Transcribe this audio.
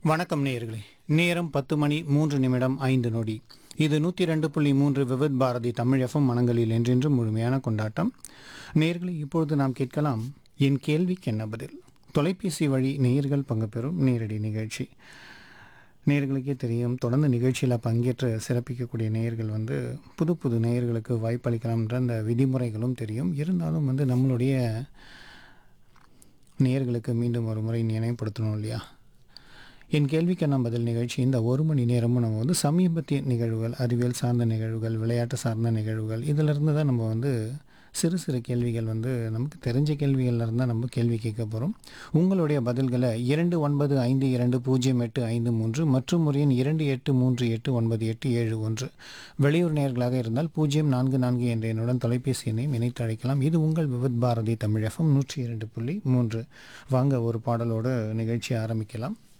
வணக்கம் நேயர்களே நேரம் பத்து மணி மூன்று நிமிடம் ஐந்து நொடி இது நூற்றி ரெண்டு புள்ளி மூன்று விவித் பாரதி தமிழ் எஃப்எம் மனங்களில் என்றென்றும் முழுமையான கொண்டாட்டம் நேயர்களை இப்பொழுது நாம் கேட்கலாம் என் கேள்விக்கு என்ன பதில் தொலைபேசி வழி நேயர்கள் பங்கு பெறும் நேரடி நிகழ்ச்சி நேயர்களுக்கே தெரியும் தொடர்ந்து நிகழ்ச்சியில் பங்கேற்று சிறப்பிக்கக்கூடிய நேயர்கள் வந்து புது புது நேயர்களுக்கு வாய்ப்பளிக்கலாம்ன்ற அந்த விதிமுறைகளும் தெரியும் இருந்தாலும் வந்து நம்மளுடைய நேயர்களுக்கு மீண்டும் ஒரு முறை நினைவுபடுத்தணும் இல்லையா என் கேள்விக்கான பதில் நிகழ்ச்சி இந்த ஒரு மணி நேரமும் நம்ம வந்து சமீபத்திய நிகழ்வுகள் அறிவியல் சார்ந்த நிகழ்வுகள் விளையாட்டு சார்ந்த நிகழ்வுகள் இதிலிருந்து தான் நம்ம வந்து சிறு சிறு கேள்விகள் வந்து நமக்கு தெரிஞ்ச கேள்விகள்ல இருந்தால் நம்ம கேள்வி கேட்க போகிறோம் உங்களுடைய பதில்களை இரண்டு ஒன்பது ஐந்து இரண்டு பூஜ்ஜியம் எட்டு ஐந்து மூன்று மற்றும் ஒரு எண் இரண்டு எட்டு மூன்று எட்டு ஒன்பது எட்டு ஏழு ஒன்று வெளியூர் நேர்களாக இருந்தால் பூஜ்ஜியம் நான்கு நான்கு என்ற எண்ணுடன் தொலைபேசி எண்ணையும் இணைத்து அழைக்கலாம் இது உங்கள் விவித் பாரதி தமிழ் எஃப்எம் நூற்றி இரண்டு புள்ளி மூன்று வாங்க ஒரு பாடலோடு நிகழ்ச்சி ஆரம்பிக்கலாம்